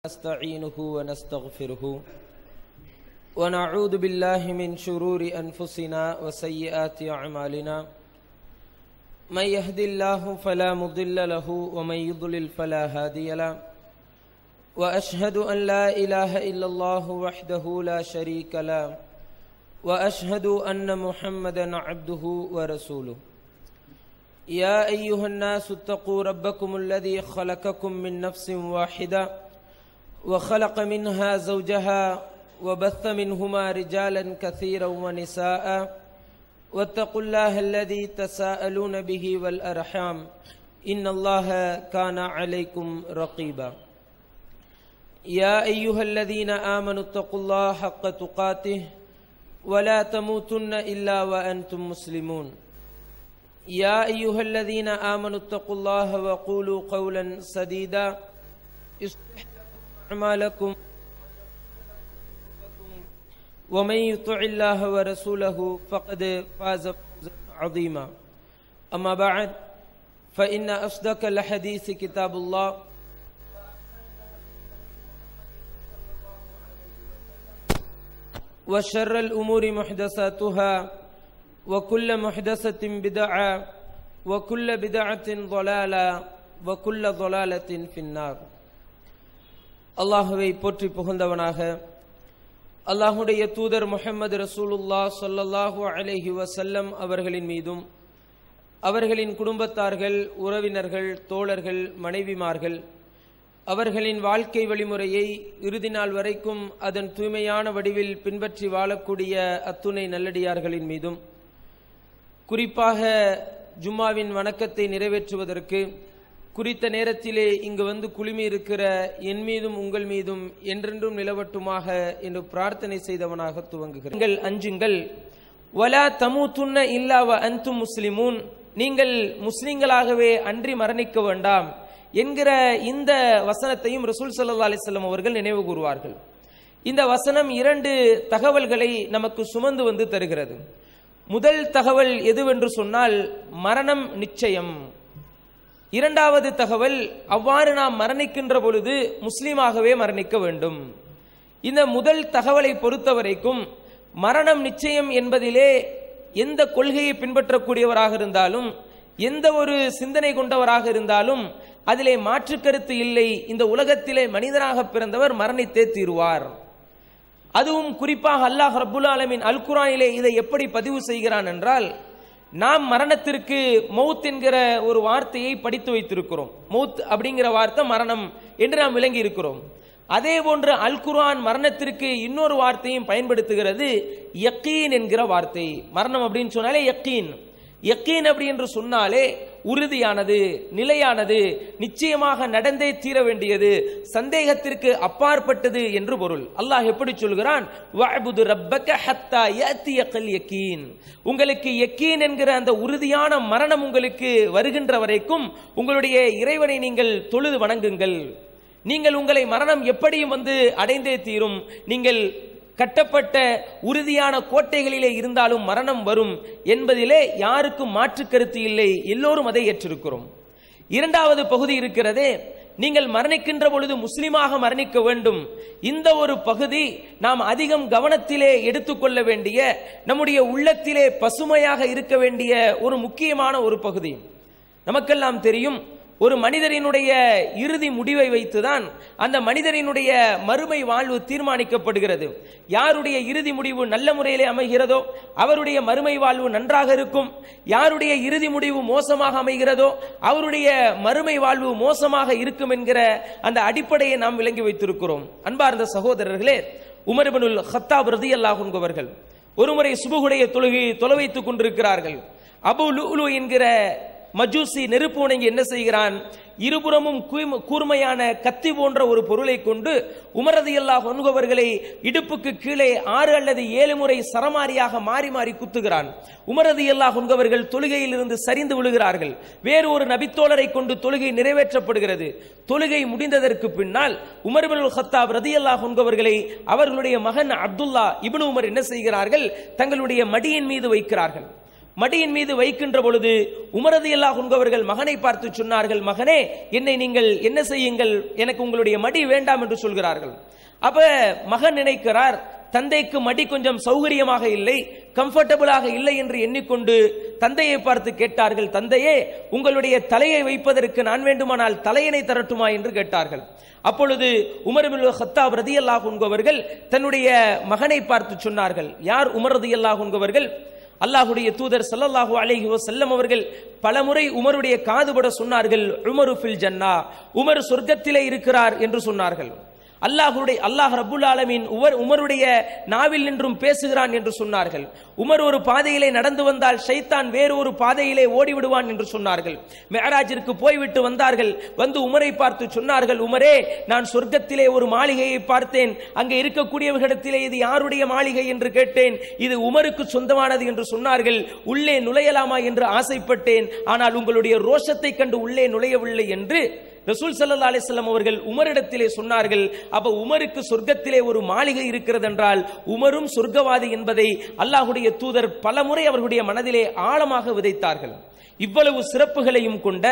نستعينه ونستغفره ونعوذ بالله من شرور أنفسنا وسيئات أعمالنا من يهد الله فلا مضل له ومن يضلل فلا هادي له وأشهد أن لا إله إلا الله وحده لا شريك له وأشهد أن محمدا عبده ورسوله يا أيها الناس اتقوا ربكم الذي خلقكم من نفس واحدة وخلق منها زوجها وبث منهما رجالا كثيرا ونساء واتقوا الله الذي تساءلون به والأرحام إن الله كان عليكم رقيبا يا أيها الذين آمنوا اتقوا الله حق تقاته ولا تموتن إلا وأنتم مسلمون يا أيها الذين آمنوا اتقوا الله وقولوا قولا سديدا يصلح أعمالكم ومن يطع الله ورسوله فقد فاز فوزا عظيما أما بعد فإن أصدق الحديث كتاب الله وشر الأمور محدثاتها وكل محدثة بدعة وكل بدعة ضلالة وكل ضلالة في النار அல்லாஹுவை போற்றி புகழ்ந்தவனாக அல்லாஹுடைய தூதர் முஹம்மது ரசூலுல்லா சொல்லல்லாஹு அலைஹி வசல்லம் அவர்களின் மீதும் அவர்களின் குடும்பத்தார்கள் உறவினர்கள் தோழர்கள் மனைவிமார்கள் அவர்களின் வாழ்க்கை வழிமுறையை இறுதி நாள் வரைக்கும் அதன் தூய்மையான வடிவில் பின்பற்றி வாழக்கூடிய அத்துணை நல்லடியார்களின் மீதும் குறிப்பாக ஜும்மாவின் வணக்கத்தை நிறைவேற்றுவதற்கு குறித்த நேரத்திலே இங்கு வந்து குழுமி இருக்கிற என் மீதும் உங்கள் மீதும் என்றென்றும் நிலவட்டுமாக என்று பிரார்த்தனை செய்தவனாக துவங்குகிறேன் நீங்கள் அஞ்சுங்கள் வலா தமுத்துன்ன இல்லாவ அந்தும் முஸ்லிமூன் நீங்கள் முஸ்லிம்களாகவே அன்றி மரணிக்க வேண்டாம் என்கிற இந்த வசனத்தையும் ரசூல் சல்லா அலிஸ்லாம் அவர்கள் நினைவு கூறுவார்கள் இந்த வசனம் இரண்டு தகவல்களை நமக்கு சுமந்து வந்து தருகிறது முதல் தகவல் எதுவென்று சொன்னால் மரணம் நிச்சயம் இரண்டாவது தகவல் அவ்வாறு நாம் மரணிக்கின்ற பொழுது முஸ்லீமாகவே மரணிக்க வேண்டும் இந்த முதல் தகவலை பொறுத்தவரைக்கும் மரணம் நிச்சயம் என்பதிலே எந்த கொள்கையை பின்பற்றக்கூடியவராக இருந்தாலும் எந்த ஒரு சிந்தனை கொண்டவராக இருந்தாலும் அதிலே மாற்று கருத்து இல்லை இந்த உலகத்திலே மனிதனாக பிறந்தவர் மரணித்தே தீருவார் அதுவும் குறிப்பாக அல்லாஹ் ரபுல் ஆலமின் அல் குரானிலே இதை எப்படி பதிவு செய்கிறான் என்றால் நாம் மரணத்திற்கு மவுத் என்கிற ஒரு வார்த்தையை படித்து வைத்திருக்கிறோம் மவுத் அப்படிங்கிற வார்த்தை மரணம் என்று நாம் விளங்கி இருக்கிறோம் அதே போன்று அல் குர்ஆன் மரணத்திற்கு இன்னொரு வார்த்தையும் பயன்படுத்துகிறது யக்கீன் என்கிற வார்த்தை மரணம் அப்படின்னு சொன்னாலே யக்கீன் யக்கீன் அப்படி என்று சொன்னாலே உறுதியானது நிலையானது நிச்சயமாக நடந்தே தீர வேண்டியது சந்தேகத்திற்கு அப்பாற்பட்டது என்று பொருள் அல்லாஹ் எப்படி சொல்கிறான் உங்களுக்கு யக்கீன் என்கிற அந்த உறுதியான மரணம் உங்களுக்கு வருகின்ற வரைக்கும் உங்களுடைய இறைவனை நீங்கள் தொழுது வணங்குங்கள் நீங்கள் உங்களை மரணம் எப்படியும் வந்து அடைந்தே தீரும் நீங்கள் கட்டப்பட்ட உறுதியான கோட்டைகளிலே இருந்தாலும் மரணம் வரும் என்பதிலே யாருக்கும் மாற்று கருத்து இல்லை எல்லோரும் அதை ஏற்றிருக்கிறோம் இரண்டாவது பகுதி இருக்கிறதே நீங்கள் மரணிக்கின்ற பொழுது முஸ்லிமாக மரணிக்க வேண்டும் இந்த ஒரு பகுதி நாம் அதிகம் கவனத்திலே எடுத்துக்கொள்ள வேண்டிய நம்முடைய உள்ளத்திலே பசுமையாக இருக்க வேண்டிய ஒரு முக்கியமான ஒரு பகுதி நமக்கெல்லாம் தெரியும் ஒரு மனிதரினுடைய இறுதி முடிவை வைத்துதான் அந்த மனிதரினுடைய மறுமை வாழ்வு தீர்மானிக்கப்படுகிறது யாருடைய இறுதி முடிவு நல்ல முறையிலே அமைகிறதோ அவருடைய மறுமை வாழ்வு நன்றாக இருக்கும் யாருடைய இறுதி முடிவு மோசமாக அமைகிறதோ அவருடைய மறுமை வாழ்வு மோசமாக இருக்கும் என்கிற அந்த அடிப்படையை நாம் விளங்கி வைத்திருக்கிறோம் அன்பார்ந்த சகோதரர்களே உமர்பனுல் ஹத்தாப் ரதி அல்லாஹுங்கவர்கள் ஒருமுறை சுபகுடைய தொழுகை தொலை வைத்துக் கொண்டிருக்கிறார்கள் அபு லுலு என்கிற மஜூசி நெருப்பு உணங்கி என்ன செய்கிறான் இருபுறமும் கூர்மையான கத்தி போன்ற ஒரு பொருளை கொண்டு உமரது எல்லா ஒன்குவர்களை இடுப்புக்கு கீழே ஆறு அல்லது ஏழு முறை சரமாரியாக மாறி மாறி குத்துகிறான் உமரது எல்லா ஒன்கவர்கள் தொழுகையில் இருந்து சரிந்து விழுகிறார்கள் வேறு ஒரு நபித்தோழரை கொண்டு தொழுகை நிறைவேற்றப்படுகிறது தொழுகை முடிந்ததற்கு பின்னால் உமர்புல் ஹத்தாப் ரதி அல்லா ஒன்கவர்களை அவர்களுடைய மகன் அப்துல்லா இப்னு உமர் என்ன செய்கிறார்கள் தங்களுடைய மடியின் மீது வைக்கிறார்கள் மடியின் மீது வைக்கின்ற பொழுது உமரது அல்லாஹ் உண்பவர்கள் மகனை பார்த்து சொன்னார்கள் மகனே என்னை நீங்கள் என்ன செய்யுங்கள் எனக்கு உங்களுடைய மடி வேண்டாம் என்று சொல்கிறார்கள் அப்ப மகன் நினைக்கிறார் தந்தைக்கு மடி கொஞ்சம் சௌகரியமாக இல்லை கம்ஃபர்டபுளாக இல்லை என்று எண்ணிக்கொண்டு தந்தையை பார்த்து கேட்டார்கள் தந்தையே உங்களுடைய தலையை வைப்பதற்கு நான் வேண்டுமானால் தலையணை தரட்டுமா என்று கேட்டார்கள் அப்பொழுது உமர் ஹத்தாப் ரதியல்லாஹ் உண்பவர்கள் தன்னுடைய மகனை பார்த்து சொன்னார்கள் யார் உமர் ரதியல்லாஹ் உண்பவர்கள் அல்லாஹுடைய தூதர் ஸல்லல்லாஹு அலைஹி வஸல்லம் அவர்கள் பலமுறை உமருடைய காதுபட சொன்னார்கள் உமரு ஃபில் ஜன்னா உமர் சொர்க்கத்திலே இருக்கிறார் என்று சொன்னார்கள் அல்லாஹுடைய அல்லாஹ் ரப்புல் ஆலமீன் உமர் உமருடைய நாவில் நின்றும் பேசுகிறான் என்று சொன்னார்கள் உமர் ஒரு பாதையிலே நடந்து வந்தால் ஷைத்தான் வேறு ஒரு பாதையிலே ஓடிவிடுவான் என்று சொன்னார்கள் மெஹராஜிற்கு போய்விட்டு வந்தார்கள் வந்து உமரை பார்த்து சொன்னார்கள் உமரே நான் சொர்க்கத்திலே ஒரு மாளிகையை பார்த்தேன் அங்கே இருக்கக்கூடியவர்களிடத்திலே இது யாருடைய மாளிகை என்று கேட்டேன் இது உமருக்கு சொந்தமானது என்று சொன்னார்கள் உள்ளே நுழையலாமா என்று ஆசைப்பட்டேன் ஆனால் உங்களுடைய ரோஷத்தை கண்டு உள்ளே நுழையவில்லை என்று ரசூல் சல்லா அலிஸ்லாம் அவர்கள் உமரிடத்திலே சொன்னார்கள் அப்ப உமருக்கு சொர்க்கத்திலே ஒரு மாளிகை இருக்கிறது என்றால் உமரும் சொர்க்கவாதி என்பதை அல்லாஹுடைய தூதர் பலமுறை அவர்களுடைய மனதிலே ஆழமாக விதைத்தார்கள் இவ்வளவு சிறப்புகளையும் கொண்ட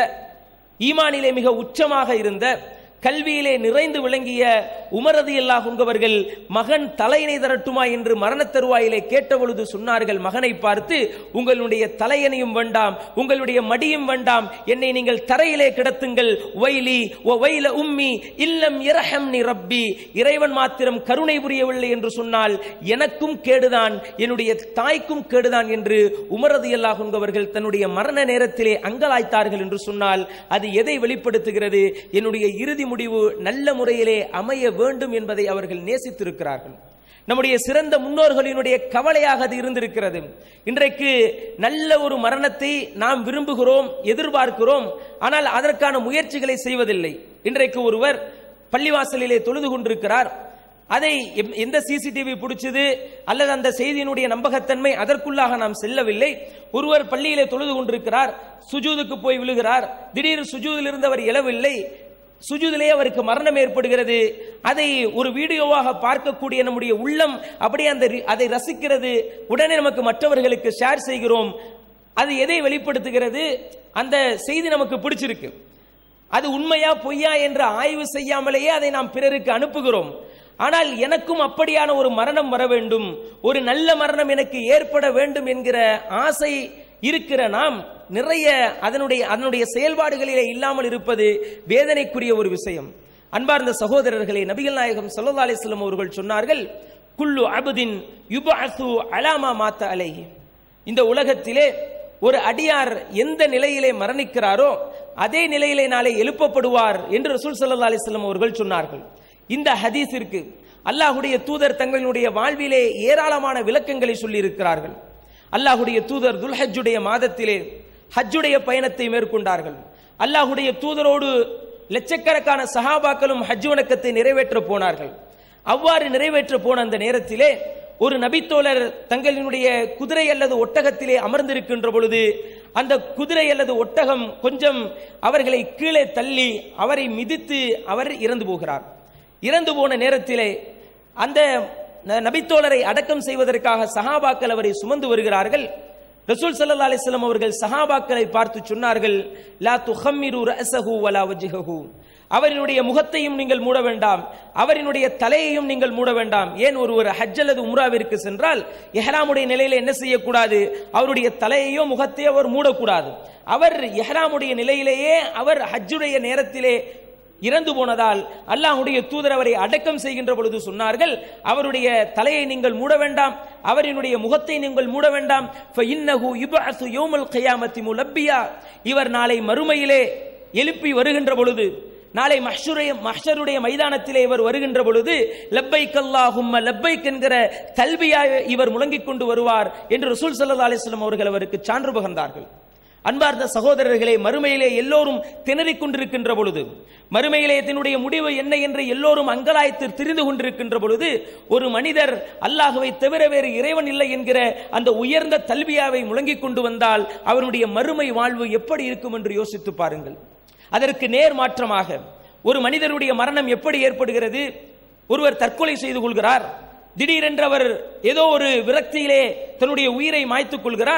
ஈமானிலே மிக உச்சமாக இருந்த கல்வியிலே நிறைந்து விளங்கிய உமரது அல்லாஹ் உங்கவர்கள் மகன் தலையினை தரட்டுமா என்று மரணத் தருவாயிலே கேட்டபொழுது சொன்னார்கள் மகனை பார்த்து உங்களுடைய தலையணையும் வேண்டாம் உங்களுடைய மடியும் வேண்டாம் என்னை நீங்கள் தரையிலே கிடத்துங்கள் வைலி ஓ வைல உம்மி இல்லம் இரஹம்னி ரப்பி இறைவன் மாத்திரம் கருணை புரியவில்லை என்று சொன்னால் எனக்கும் கேடுதான் என்னுடைய தாய்க்கும் கேடுதான் என்று உமரது அல்லாஹ் உங்கவர்கள் தன்னுடைய மரண நேரத்திலே அங்கலாய்த்தார்கள் என்று சொன்னால் அது எதை வெளிப்படுத்துகிறது என்னுடைய இறுதி முடிவு நல்ல முறையிலே அமைய வேண்டும் என்பதை அவர்கள் நேசித்திருக்கிறார்கள் நம்முடைய சிறந்த முன்னோர்களினுடைய கவலையாக அது இருந்திருக்கிறது இன்றைக்கு நல்ல ஒரு மரணத்தை நாம் விரும்புகிறோம் எதிர்பார்க்கிறோம் ஆனால் அதற்கான முயற்சிகளை செய்வதில்லை இன்றைக்கு ஒருவர் பள்ளிவாசலிலே தொழுது கொண்டிருக்கிறார் அதை எம்- எந்த சிசிடிவி பிடிச்சது அல்லது அந்த செய்தியினுடைய நம்பகத்தன்மை அதற்குள்ளாக நாம் செல்லவில்லை ஒருவர் பள்ளியிலே தொழுது கொண்டிருக்கிறார் சுஜூதுக்கு போய் விழுகிறார் திடீர் சுஜூதில் இருந்தவர் எழவில்லை சுஜூதிலே அவருக்கு மரணம் ஏற்படுகிறது அதை ஒரு வீடியோவாக பார்க்கக்கூடிய நம்முடைய உள்ளம் அப்படியே அந்த ரி- அதை ரசிக்கிறது உடனே நமக்கு மற்றவர்களுக்கு ஷேர் செய்கிறோம் அது எதை வெளிப்படுத்துகிறது அந்த செய்தி நமக்கு பிடிச்சிருக்கு அது உண்மையா பொய்யா என்று ஆய்வு செய்யாமலேயே அதை நாம் பிறருக்கு அனுப்புகிறோம் ஆனால் எனக்கும் அப்படியான ஒரு மரணம் வர வேண்டும் ஒரு நல்ல மரணம் எனக்கு ஏற்பட வேண்டும் என்கிற ஆசை இருக்கிற நாம் நிறைய அதனுடைய அதனுடைய செயல்பாடுகளிலே இல்லாமல் இருப்பது வேதனைக்குரிய ஒரு விஷயம் அன்பார்ந்த சகோதரர்களே நபிகள் நாயகம் ஸல்லல்லாஹு அலைஹி வஸல்லம் அவர்கள் சொன்னார்கள் குல்லு அபுதின் யுபஅசு அலாமா மாத்த அலைஹி இந்த உலகத்திலே ஒரு அடியார் எந்த நிலையிலே மரணிக்கிறாரோ அதே நிலையிலே நாளை எழுப்பப்படுவார் என்று ரசூல் ஸல்லல்லாஹு அலைஹி வஸல்லம் அவர்கள் சொன்னார்கள் இந்த ஹதீஸிற்கு அல்லாஹ்வுடைய தூதர் தங்களுடைய வாழ்விலே ஏராளமான விளக்கங்களை சொல்லி இருக்கிறார்கள் அல்லாஹ்வுடைய தூதர் துல்ஹஜ்ஜுடைய மாதத்திலே ஹஜ்ஜுடைய பயணத்தை மேற்கொண்டார்கள் அல்லாஹ்வுடைய தூதரோடு லட்சக்கணக்கான சஹாபாக்களும் ஹஜ் வணக்கத்தை நிறைவேற்ற போனார்கள் அவ்வாறு நிறைவேற்ற போன அந்த நேரத்திலே ஒரு நபித்தோழர் தங்களினுடைய குதிரை அல்லது ஒட்டகத்திலே அமர்ந்திருக்கின்ற பொழுது அந்த குதிரை அல்லது ஒட்டகம் கொஞ்சம் அவர்களை கீழே தள்ளி அவரை மிதித்து அவர் இறந்து போகிறார் இறந்து போன நேரத்திலே அந்த ந- நபித்தோழரை அடக்கம் செய்வதற்காக சஹாபாக்கள் அவரை சுமந்து வருகிறார்கள் ரசூல் ஸல்லல்லாஹு அலைஹி வஸல்லம் அவர்கள் சஹாபாக்களை பார்த்து சொன்னார்கள் லா துஹம்மிரு ரஅஸஹு வலா வஜ்ஹஹு அவரினுடைய முகத்தையும் நீங்கள் மூட வேண்டாம் அவரினுடைய தலையையும் நீங்கள் மூட வேண்டாம் ஏன் ஒருவர் ஹஜ் அல்லது உம்ராவிற்கு சென்றால் எஹ்ராமுடைய நிலையில என்ன செய்யக்கூடாது அவருடைய தலையையோ முகத்தையோ அவர் மூடக்கூடாது அவர் எஹ்ராமுடைய நிலையிலேயே அவர் ஹஜ்ஜுடைய நேரத்திலே இறந்து போனதால் அல்லாஹ்வுடைய தூதர் அவரை அடக்கம் செய்கின்ற பொழுது சொன்னார்கள் அவருடைய தலையை நீங்கள் மூட வேண்டாம் அவரினுடைய முகத்தை நீங்கள் மூட வேண்டாம் ஃபஇன்னஹு யுபஅஸு யௌமல் கியாமத்தி முலப்பியா இவர் நாளை மறுமையிலே எழுப்பி வருகின்ற பொழுது நாளை மஹ்ஷுடைய மஹ்ஷருடைய மைதானத்திலே இவர் வருகின்ற பொழுது லப்பைக் அல்லாஹும்ம லப்பைக் என்கிற தல்பியாய் இவர் முழங்கிக் கொண்டு வருவார் என்று ரசூல் ஸல்லல்லாஹு அலைஹி வஸல்லம் அவர்கள் அவருக்கு சான்று பகர்ந்தார்கள் அன்பார்ந்த சகோதரர்களே மறுமையிலே எல்லோரும் திணறிக் கொண்டிருக்கின்ற பொழுது மறுமையிலே தன்னுடைய முடிவு என்ன என்று எல்லோரும் அங்கலாய்த்து திரிந்து கொண்டிருக்கின்ற பொழுது ஒரு மனிதர் அல்லாஹுவை தவிர வேறு இறைவன் இல்லை என்கிற அந்த உயர்ந்த தல்வியாவை முழங்கிக் கொண்டு வந்தால் அவருடைய மறுமை வாழ்வு எப்படி இருக்கும் என்று யோசித்து பாருங்கள் அதற்கு நேர் மாற்றமாக ஒரு மனிதருடைய மரணம் எப்படி ஏற்படுகிறது ஒருவர் தற்கொலை செய்து கொள்கிறார் திடீரென்று அவர் ஏதோ ஒரு விரக்தியிலே தன்னுடைய உயிரை மாய்த்துக் கொள்கிறார்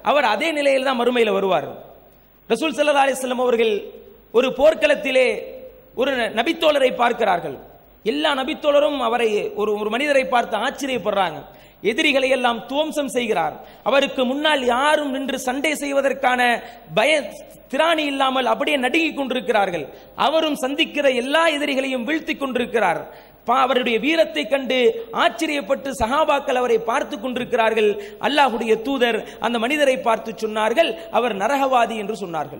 அவர் அதே நிலையில் தான் மறுமையில் வருவார் ரசூல் சல்லா அலிஸ்லாம் அவர்கள் ஒரு போர்க்களத்திலே ஒரு நபித்தோழரை பார்க்கிறார்கள் எல்லா நபித்தோழரும் அவரை ஒரு ஒரு மனிதரை பார்த்து ஆச்சரியப்படுறாங்க எதிரிகளை எல்லாம் துவம்சம் செய்கிறார் அவருக்கு முன்னால் யாரும் நின்று சண்டை செய்வதற்கான பய திராணி இல்லாமல் அப்படியே நடுங்கிக் கொண்டிருக்கிறார்கள் அவரும் சந்திக்கிற எல்லா எதிரிகளையும் வீழ்த்திக் கொண்டிருக்கிறார் பா- அவருடைய வீரத்தை கண்டு ஆச்சரியப்பட்டு சஹாபாக்கள் அவரை பார்த்து கொண்டிருக்கிறார்கள் அல்லாஹுடைய தூதர் அந்த மனிதரை பார்த்து சொன்னார்கள் அவர் நரகவாதி என்று சொன்னார்கள்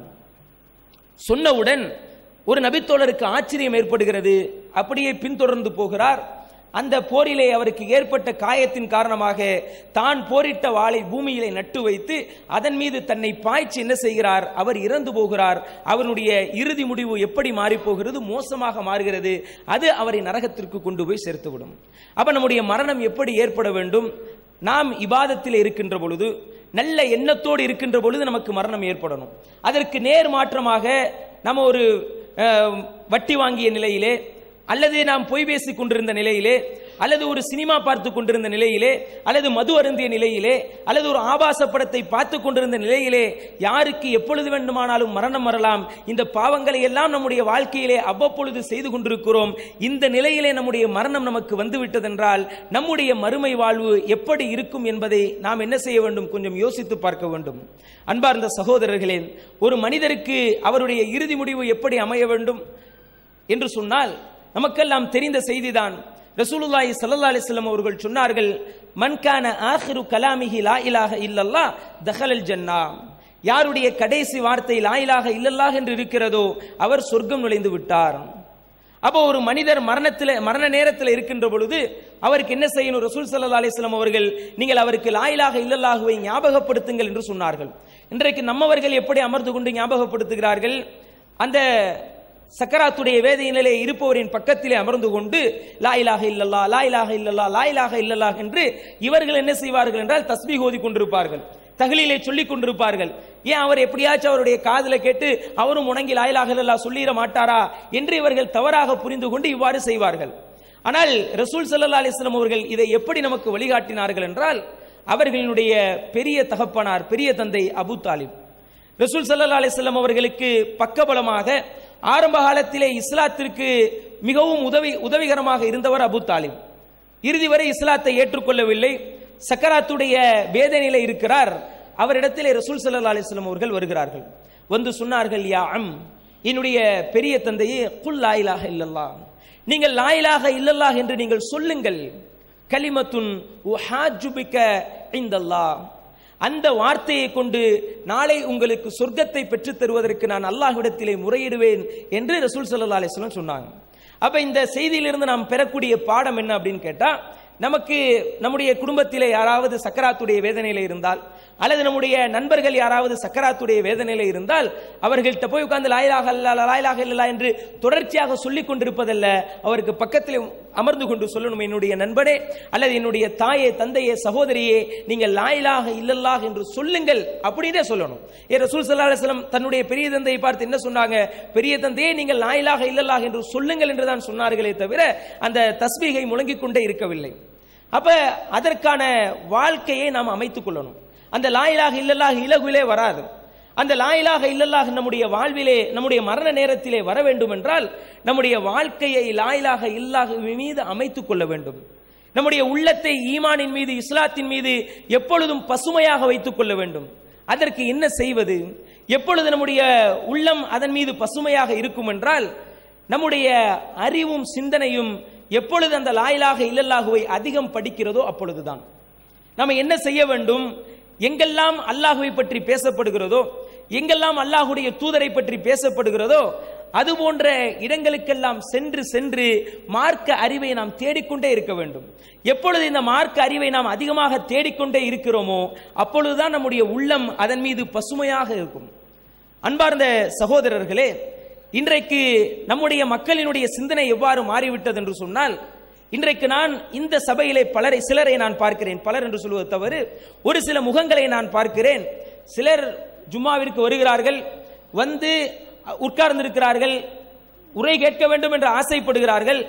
சொன்னவுடன் ஒரு நபித்தோழருக்கு ஆச்சரியம் ஏற்படுகிறது அப்படியே பின்தொடர்ந்து போகிறார் அந்த போரிலே அவருக்கு ஏற்பட்ட காயத்தின் காரணமாக தான் போரிட்ட வாளை பூமியிலே நட்டு வைத்து அதன் மீது தன்னை பாய்ச்சி என்ன செய்கிறார் அவர் இறந்து போகிறார் அவருடைய இறுதி முடிவு எப்படி மாறி போகிறது மோசமாக மாறுகிறது அது அவரை நரகத்திற்கு கொண்டு போய் சேர்த்துவிடும் அப்ப நம்முடைய மரணம் எப்படி ஏற்பட வேண்டும் நாம் இபாதத்தில் இருக்கின்ற பொழுது நல்ல எண்ணத்தோடு இருக்கின்ற பொழுது நமக்கு மரணம் ஏற்படணும் அதற்கு நேர் மாற்றமாக நம்ம ஒரு அஹ், வட்டி வாங்கிய நிலையிலே அல்லது நாம் பொய் பேசிக் கொண்டிருந்த நிலையிலே அல்லது ஒரு சினிமா பார்த்து கொண்டிருந்த நிலையிலே அல்லது மது அருந்திய நிலையிலே அல்லது ஒரு ஆபாச படத்தை பார்த்து கொண்டிருந்த நிலையிலே யாருக்கு எப்பொழுது வேண்டுமானாலும் மரணம் வரலாம் இந்த பாவங்களை எல்லாம் நம்முடைய வாழ்க்கையிலே அவ்வப்பொழுது செய்து கொண்டிருக்கிறோம் இந்த நிலையிலே நம்முடைய மரணம் நமக்கு வந்துவிட்டதென்றால் நம்முடைய மறுமை வாழ்வு எப்படி இருக்கும் என்பதை நாம் என்ன செய்ய வேண்டும் கொஞ்சம் யோசித்து பார்க்க வேண்டும் அன்பார்ந்த சகோதரர்களே ஒரு மனிதருக்கு அவருடைய இறுதி முடிவு எப்படி அமைய வேண்டும் என்று சொன்னால் நமக்கெல்லாம் தெரிந்த செய்திதான் ரசூலுல்லாஹி ஸல்லல்லாஹு அலைஹி வஸல்லம் அவர்கள் சொன்னார்கள் மன் கான ஆஹிரு கலாமிஹி லா இலாஹ இல்லல்லாஹ் தஹலல் ஜன்னா யாருடைய கடைசி வார்த்தை லா இலாஹ இல்லல்லாஹ் என்று இருக்கிறதோ அவர் சொர்க்கம் நுழைந்து விட்டார் அப்போ ஒரு மனிதர் மரணத்தில் மரண நேரத்தில் இருக்கின்ற பொழுது அவருக்கு என்ன செய்யணும் ரசூல் சல்லா அலிஸ்லாம் அவர்கள் நீங்கள் அவருக்கு லாயிலாக இல்லல்லாகுவை ஞாபகப்படுத்துங்கள் என்று சொன்னார்கள் இன்றைக்கு நம்மவர்கள் எப்படி அமர்ந்து கொண்டு ஞாபகப்படுத்துகிறார்கள் அந்த சக்கராத்துடைய வேதையினிலே இருப்பவரின் பக்கத்திலே அமர்ந்து கொண்டு லாயிலாக இல்லல்லா லாயிலாக இல்லல்லா லாயிலாக இல்லல்லா என்று இவர்கள் என்ன செய்வார்கள் என்றால் தஸ்பீக் ஓதி கொண்டிருப்பார்கள் தகலிலே சொல்லிக் கொண்டிருப்பார்கள் ஏன் அவர் எப்படியாச்சும் அவருடைய காதுல கேட்டு அவரும் உணங்கி லாயிலாக இல்லல்லா சொல்லிட மாட்டாரா என்று இவர்கள் தவறாக புரிந்து கொண்டு இவ்வாறு செய்வார்கள் ஆனால் ரசூல் ஸல்லல்லாஹு அலைஹி வஸல்லம் அவர்கள் இதை எப்படி நமக்கு வழிகாட்டினார்கள் என்றால் அவர்களுடைய பெரிய தகப்பனார் பெரிய தந்தை அபு தாலிப் ரசூல் ஸல்லல்லாஹு அலைஹி வஸல்லம் அவர்களுக்கு பக்கபலமாக ஆரம்ப காலத்திலே இஸ்லாத்திற்கு மிகவும் உதவி உதவிகரமாக இருந்தவர் அபு தாலிப் இறுதி வரை இஸ்லாத்தை ஏற்றுக்கொள்ளவில்லை சக்கராத்துடைய வேதனையில இருக்கிறார் அவரிடத்திலே ரசூல் ஸல்லல்லாஹு அலைஹி வஸல்லம் அவர்கள் வருகிறார்கள் வந்து சொன்னார்கள் யா அம் என்னுடைய பெரிய தந்தையே குல் லா இலாஹ இல்லல்லாஹ் நீங்கள் லா இலாஹ இல்லல்லாஹ் என்று நீங்கள் சொல்லுங்கள் கலிமத்துன் உஹாஜுபிக்க இந்தல்லாஹ் அந்த வார்த்தையை கொண்டு நாளை உங்களுக்கு சொர்க்கத்தை பெற்றுத் தருவதற்கு நான் அல்லாஹ்விடத்திலே முறையிடுவேன் என்று ரசூல் ஸல்லல்லாஹு அலைஹி வஸல்லம் சொன்னாங்க அப்ப இந்த செய்தியிலிருந்து நாம் பெறக்கூடிய பாடம் என்ன அப்படின்னு கேட்டா நமக்கு நம்முடைய குடும்பத்திலே யாராவது சக்கராத்துடைய வேதனையில இருந்தால் அல்லது நம்முடைய நண்பர்கள் யாராவது சக்கராத்துடைய வேதனையில இருந்தால் அவர்கள்ட்ட போய் உட்கார்ந்து லாயிலாக இல்லா லாயிலாக இல்லா என்று தொடர்ச்சியாக சொல்லிக் கொண்டிருப்பதல்ல அவருக்கு பக்கத்தில் அமர்ந்து கொண்டு சொல்லணும் என்னுடைய நண்பனே அல்லது என்னுடைய தாயே தந்தையே சகோதரியே நீங்கள் லாயிலாக இல்லல்லாஹ் என்று சொல்லுங்கள் அப்படின்னே சொல்லணும் ஏ ரசூல் ஸல்லல்லாஹு அலைஹி வஸல்லம் தன்னுடைய பெரிய தந்தையை பார்த்து என்ன சொன்னாங்க பெரிய தந்தையே நீங்கள் லாயிலாக இல்லல்லாஹ் என்று சொல்லுங்கள் என்று தான் சொன்னார்களே தவிர அந்த தஸ்பீகை முழங்கிக் கொண்டே இருக்கவில்லை அப்ப அதற்கான வாழ்க்கையை நாம் அமைத்துக் கொள்ளணும் அந்த லாயிலாக இல்லல்லாஹ் இலகுவிலே வராது அந்த லாயிலாக இல்லல்லாஹ் நம்முடைய வாழ்விலே நம்முடைய மரண நேரத்திலே வர வேண்டும் என்றால் நம்முடைய வாழ்க்கையை லாயிலாக இல்லாஹ் மீது அமைத்துக் கொள்ள வேண்டும் நம்முடைய உள்ளத்தை ஈமானின் மீது இஸ்லாத்தின் மீது எப்பொழுதும் பசுமையாக வைத்துக் கொள்ள வேண்டும் அதற்கு என்ன செய்வது எப்பொழுது நம்முடைய உள்ளம் அதன் மீது பசுமையாக இருக்கும் என்றால் நம்முடைய அறிவும் சிந்தனையும் எப்பொழுது அந்த லாயிலாக இல்லல்லாகுவை அதிகம் படிக்கிறதோ அப்பொழுதுதான் நம்ம என்ன செய்ய வேண்டும் எங்கெல்லாம் அல்லாஹுவை பற்றி பேசப்படுகிறதோ எங்கெல்லாம் அல்லாஹுடைய தூதரை பற்றி பேசப்படுகிறதோ அது போன்ற இடங்களுக்கெல்லாம் சென்று சென்று மார்க்க அறிவை நாம் தேடிக்கொண்டே இருக்க வேண்டும் எப்பொழுது இந்த மார்க்க அறிவை நாம் அதிகமாக தேடிக்கொண்டே இருக்கிறோமோ அப்பொழுதுதான் நம்முடைய உள்ளம் அதன் மீது பசுமையாக இருக்கும் அன்பார்ந்த சகோதரர்களே இன்றைக்கு நம்முடைய மக்களினுடைய சிந்தனை எவ்வாறு மாறிவிட்டது என்று சொன்னால் இன்றைக்கு நான் இந்த சபையிலே பலரை சிலரை நான் பார்க்கிறேன் பலர் என்று சொல்வது தவறு ஒரு சில முகங்களை நான் பார்க்கிறேன் சிலர் ஜும்மாவிற்கு வருகிறார்கள் வந்து உட்கார்ந்திருக்கிறார்கள் உரை கேட்க வேண்டும் என்று ஆசைப்படுகிறார்கள்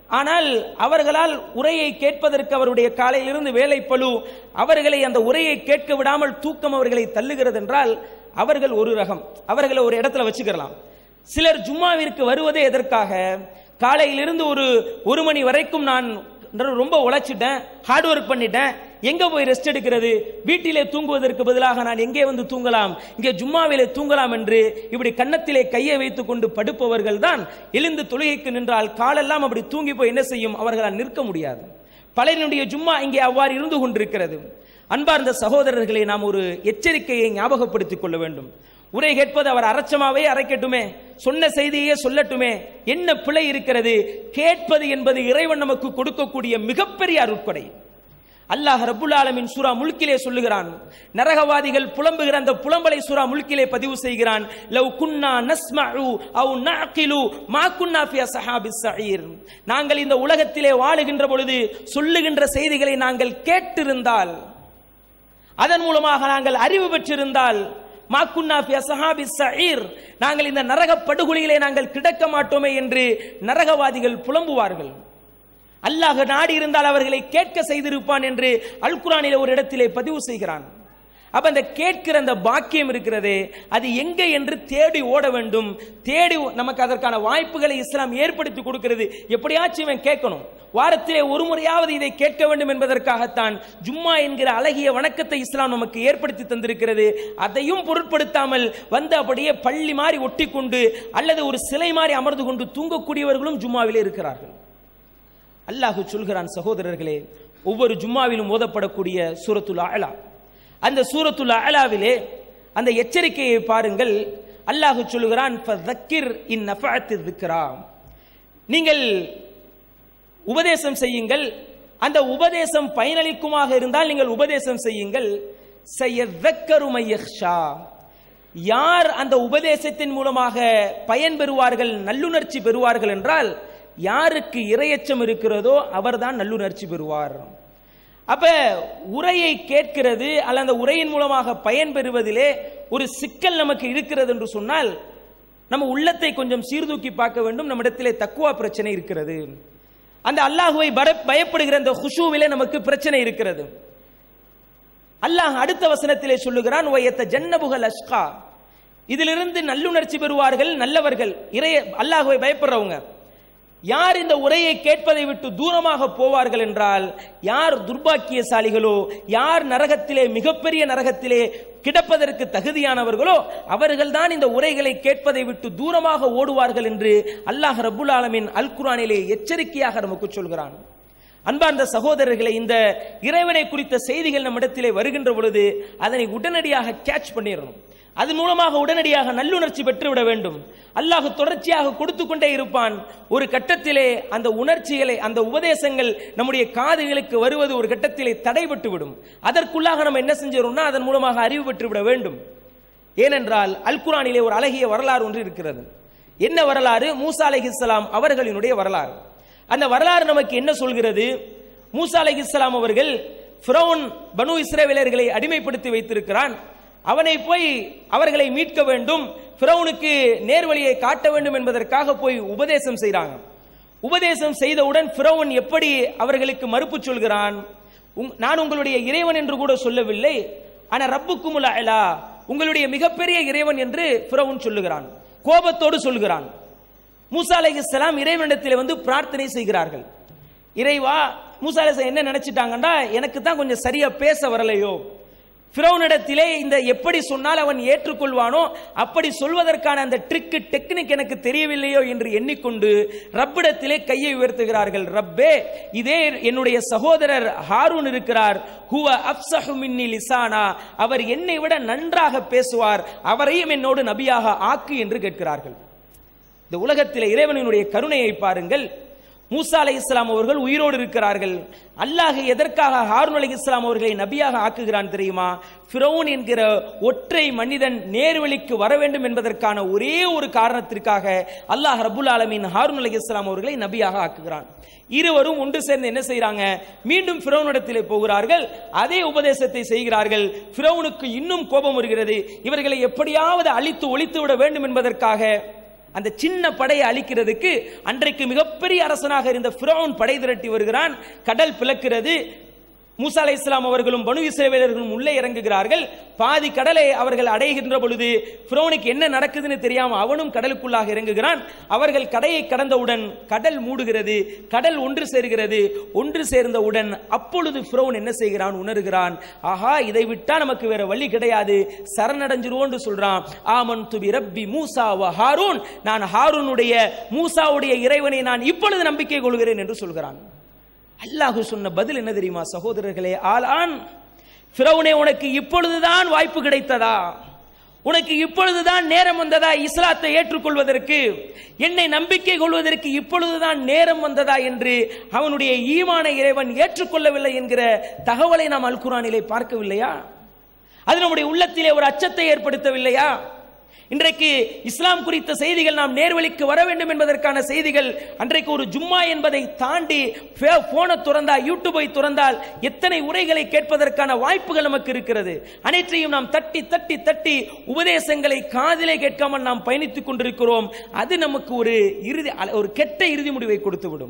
ஆனால் அவர்களால் உரையை கேட்பதற்கு அவருடைய காலையிலிருந்து வேலை பழு அவர்களை அந்த உரையை கேட்க விடாமல் தூக்கம் அவர்களை தள்ளுகிறது என்றால் அவர்கள் ஒரு ரகம் அவர்களை ஒரு இடத்துல வச்சுக்கலாம் சிலர் ஜும்மாவிற்கு வருவதே எதற்காக காலையிலிருந்து ஒரு ஒரு மணி வரைக்கும் நான் ரொம்ப உழைச்சிட்டேன் ஹார்ட் ஒர்க் பண்ணிட்டேன் எங்க போய் ரெஸ்ட் எடுக்கிறது வீட்டிலே தூங்குவதற்கு பதிலாக நான் எங்கே வந்து தூங்கலாம் இங்கே ஜும்மாவிலே தூங்கலாம் என்று இப்படி கன்னத்திலே கையை வைத்துக் கொண்டு படுப்பவர்கள் தான் எழுந்து தொழுகைக்கு நின்றால் காலெல்லாம் அப்படி தூங்கி போய் என்ன செய்யும் அவர்களால் நிற்க முடியாது பலரினுடைய ஜும்மா இங்கே அவ்வாறு இருந்து கொண்டிருக்கிறது அன்பார்ந்த சகோதரர்களை நாம் ஒரு எச்சரிக்கையை ஞாபகப்படுத்திக் கொள்ள வேண்டும் உரை கேட்பது அவர் அரைச்சமாவே அரைக்கட்டுமே சொன்ன செய்தியே சொல்லட்டுமே என்ன பிழை இருக்கிறது கேட்பது என்பது இறைவன் நமக்கு கொடுக்கக்கூடிய மிகப்பெரிய அருட்கொடை அல்லாஹ் ரப்புல் ஆலமின் சூரா முல்கிலே சொல்லுகிறான் நரகவாதிகள் புலம்புகிற அந்த புலம்பலை சூரா முல்கிலே பதிவு செய்கிறான் லவ் குன்னா நஸ்மஉ அவ் நஅகிலு மா குன்னா ஃபி அஸ்ஹாபிஸ் ஸஈர் நாங்கள் இந்த உலகத்திலே வாழுகின்ற பொழுது சொல்லுகின்ற செய்திகளை நாங்கள் கேட்டிருந்தால் அதன் மூலமாக நாங்கள் அறிவு பெற்றிருந்தால் மாக்குன்னா ஃபி அஸ்ஹாபி ஸஈர் நாங்கள் இந்த நரக படுகொலியிலே நாங்கள் கிடக்க மாட்டோமே என்று நரகவாதிகள் புலம்புவார்கள் அல்லாஹ் நாடி இருந்தால் அவர்களை கேட்க செய்திருப்பான் என்று அல் குரானிலே ஒரு இடத்திலே பதிவு செய்கிறான் அப்ப அந்த கேட்கிற அந்த பாக்கியம் இருக்கிறதே அது எங்க என்று தேடி ஓட வேண்டும் தேடி நமக்கு அதற்கான வாய்ப்புகளை இஸ்லாம் ஏற்படுத்தி கொடுக்கிறது எப்படியாச்சும் இவன் கேட்கணும் வாரத்திலே ஒரு முறையாவது இதை கேட்க வேண்டும் என்பதற்காகத்தான் ஜும்மா என்கிற அழகிய வணக்கத்தை இஸ்லாம் நமக்கு ஏற்படுத்தி தந்திருக்கிறது அதையும் பொருட்படுத்தாமல் வந்து அப்படியே பள்ளி மாதிரி ஒட்டி கொண்டு அல்லது ஒரு சிலை மாதிரி அமர்ந்து கொண்டு தூங்கக்கூடியவர்களும் ஜும்மாவிலே இருக்கிறார்கள் அல்லாஹு சொல்கிறான் சகோதரர்களே ஒவ்வொரு ஜும்மாவிலும் ஓதப்படக்கூடிய சூரத்துல் அலா அந்த சூரத்துல் அலாவிலே அந்த எச்சரிக்கையை பாருங்கள் அல்லாஹு சொல்கிறான் ஃபதக்கிர் இன் நஃபஅத்தி திக்ரா நீங்கள் உபதேசம் செய்யுங்கள் அந்த உபதேசம் பயனளிக்குமாக இருந்தால் நீங்கள் உபதேசம் செய்யுங்கள் சையதக்கரு மையக்ஷா யார் அந்த உபதேசத்தின் மூலமாக பயன் பெறுவார்கள் நல்லுணர்ச்சி பெறுவார்கள் என்றால் யாருக்கு இரையச்சம் இருக்கிறதோ அவர்தான் நல்லுணர்ச்சி பெறுவார் அப்ப உரையை கேட்கிறது அல்ல அந்த உரையின் மூலமாக பயன் பெறுவதிலே ஒரு சிக்கல் நமக்கு இருக்கிறது என்று சொன்னால் நம்ம உள்ளத்தை கொஞ்சம் சீர்தூக்கி பார்க்க வேண்டும் நம்மிடத்திலே தக்குவா பிரச்சனை இருக்கிறது அந்த அல்லாஹுவை பர- பயப்படுகிற அந்த ஹுஷூவிலே நமக்கு பிரச்சனை இருக்கிறது அல்லாஹ் அடுத்த வசனத்திலே சொல்லுகிறான் வயத்த ஜன்னபுகல் அஷ்கா இதிலிருந்து நல்லுணர்ச்சி பெறுவார்கள் நல்லவர்கள் இறைய அல்லாஹுவை பயப்படுறவங்க யார் இந்த உரையை கேட்பதை விட்டு தூரமாக போவார்கள் என்றால் யார் துர்பாக்கியசாலிகளோ யார் நரகத்திலே மிகப்பெரிய நரகத்திலே கிடப்பதற்கு தகுதியானவர்களோ அவர்கள்தான் இந்த உரைகளை கேட்பதை விட்டு தூரமாக ஓடுவார்கள் என்று அல்லாஹ் ரப்புல் ஆலமின் அல் குர்ஆனிலே எச்சரிக்கையாக நமக்கு சொல்கிறான் அன்பார்ந்த சகோதரர்களை இந்த இறைவனை குறித்த செய்திகள் நம்மிடத்திலே வருகின்ற பொழுது அதனை உடனடியாக கேட்ச் பண்ணிடணும் அதன் மூலமாக உடனடியாக நல்லுணர்ச்சி பெற்றுவிட வேண்டும் அல்லாஹ் தொடர்ச்சியாக கொடுத்து கொண்டே இருப்பான் ஒரு கட்டத்திலே அந்த உணர்ச்சிகளை அந்த உபதேசங்கள் நம்முடைய காதுகளுக்கு வருவது ஒரு கட்டத்திலே தடைபட்டு விடும் அதற்குள்ளாக நம்ம என்ன செஞ்சிடறோம்னா அதன் மூலமாக அறிவு பெற்று விட வேண்டும் ஏனென்றால் அல் குர்ஆனிலே ஒரு அழகிய வரலாறு ஒன்று இருக்கிறது என்ன வரலாறு மூசா அலைஹிஸ்ஸலாம் அவர்களினுடைய வரலாறு அந்த வரலாறு நமக்கு என்ன சொல்கிறது மூசா அலைஹிஸ்ஸலாம் அவர்கள் ஃபிரௌன் பனு இஸ்ரவேலர்களை அடிமைப்படுத்தி வைத்திருக்கிறான் அவனை போய் அவர்களை மீட்க வேண்டும் ஃபிரௌனுக்கு நேர்வழியை காட்ட வேண்டும் என்பதற்காக போய் உபதேசம் செய்றாங்க உபதேசம் செய்தவுடன் ஃபிரௌன் எப்படி அவர்களுக்கு மறுப்பு சொல்கிறான் உங்- நான் உங்களுடைய இறைவன் என்று கூட சொல்லவில்லை ஆனா ரப்புக்குமுல் அலா உங்களுடைய மிகப்பெரிய இறைவன் என்று ஃபிரௌன் சொல்லுகிறான் கோபத்தோடு சொல்கிறான் மூசா அலைஹிஸ்ஸலாம் இறைவனிடத்தில் வந்து பிரார்த்தனை செய்கிறார்கள் இறைவா மூசா அலைஹிஸ்ஸலாம் என்ன நினைச்சிட்டாங்கன்னா எனக்கு தான் கொஞ்சம் சரியா பேச வரலையோ ஃபிரௌனிடத்திலே இந்த எப்படி சொன்னால் அவன் ஏற்றுக்கொள்வானோ அப்படி சொல்வதற்கான அந்த ட்ரிக்கு டெக்னிக் எனக்கு தெரியவில்லையோ என்று எண்ணிக்கொண்டு ரப்பிடத்திலே கையை உயர்த்துகிறார்கள் ரப்பே இதே என்னுடைய சகோதரர் ஹாரூன் இருக்கிறார் ஹுவ அப்சஹு மின்னி லிசானா அவர் என்னை விட நன்றாக பேசுவார் அவரையும் என்னோடு நபியாக ஆக்கு என்று கேட்கிறார்கள் இந்த உலகத்தில் இறைவனினுடைய கருணையை பாருங்கள் மூசா அலை இஸ்லாம் அவர்கள் உயிரோடு இருக்கிறார்கள் அல்லாஹ் எதற்காக ஹாரூன் அலை இஸ்லாம் அவர்களை நபியாக ஆக்குகிறான் தெரியுமா ஃபிரௌன் என்கிற ஒற்றை மனிதன் நேர்வழிக்கு வர வேண்டும் என்பதற்கான ஒரே ஒரு காரணத்திற்காக அல்லாஹ் ரபுல் ஆலமீன் ஹாரூன் அலை இஸ்லாம் அவர்களை நபியாக ஆக்குகிறான் இருவரும் ஒன்று சேர்ந்து என்ன செய்றாங்க மீண்டும் ஃபிரௌனிடத்திலே போகிறார்கள் அதே உபதேசத்தை செய்கிறார்கள் ஃபிரௌனுக்கு இன்னும் கோபம் வருகிறது இவர்களை எப்படியாவது அழித்து ஒழித்து விட வேண்டும் என்பதற்காக அந்த சின்ன படையை அழிக்கிறதுக்கு அன்றைக்கு மிகப்பெரிய அரசனாக இருந்த ஃபிரௌன் படை திரட்டி வருகிறான் கடல் பிளக்கிறது மூசா அலை இஸ்லாம் அவர்களும் பனு இஸ்ரவேலர்களும் உள்ளே இறங்குகிறார்கள் பாதி கடலை அவர்கள் அடைகின்ற பொழுது ஃபிரௌனுக்கு என்ன நடக்குதுன்னு தெரியாம அவனும் கடலுக்குள்ளாக இறங்குகிறான் அவர்கள் கடையை கடந்தவுடன் கடல் மூடுகிறது கடல் ஒன்று சேர்கிறது ஒன்று சேர்ந்தவுடன் அப்பொழுது ஃபிரௌன் என்ன செய்கிறான் உணர்கிறான் ஆஹா இதை விட்டா நமக்கு வேற வழி கிடையாது சரணடைஞ்சிருவோன்னு சொல்றான் ஆமன் துபி ரப்பி மூசா வ ஹாரூன் நான் ஹாரூனுடைய மூசாவுடைய இறைவனை நான் இப்பொழுது நம்பிக்கை கொள்கிறேன் என்று சொல்கிறான் அல்லாஹு சொன்ன பதில் என்ன தெரியுமா சகோதரர்களே ஆளான் ஃபிரௌனே உனக்கு இப்பொழுதுதான் வாய்ப்பு கிடைத்ததா உனக்கு இப்பொழுதுதான் நேரம் வந்ததா இஸ்லாத்தை ஏற்றுக்கொள்வதற்கு என்னை நம்பிக்கை கொள்வதற்கு இப்பொழுதுதான் நேரம் வந்ததா என்று அவனுடைய ஈமான இறைவன் ஏற்றுக்கொள்ளவில்லை என்கிற தகவலை நாம் அல் குரானிலே பார்க்கவில்லையா அது நம்முடைய உள்ளத்திலே ஒரு அச்சத்தை ஏற்படுத்தவில்லையா இன்றைக்கு இஸ்லாம் குறித்த செய்திகள் நாம் நேர்வழிக்கு வர வேண்டும் என்பதற்கான செய்திகள் அன்றைக்கு ஒரு ஜும்மா என்பதை தாண்டி ஃபே- போனை துறந்தால் யூடியூபை துறந்தால் எத்தனை உரைகளை கேட்பதற்கான வாய்ப்புகள் நமக்கு இருக்கிறது அனைத்தையும் நாம் தட்டி தட்டி தட்டி உபதேசங்களை காதிலே கேட்காமல் நாம் பயணித்துக் கொண்டிருக்கிறோம் அது நமக்கு ஒரு இறுதி ஒரு கெட்ட இறுதி முடிவை கொடுத்துவிடும்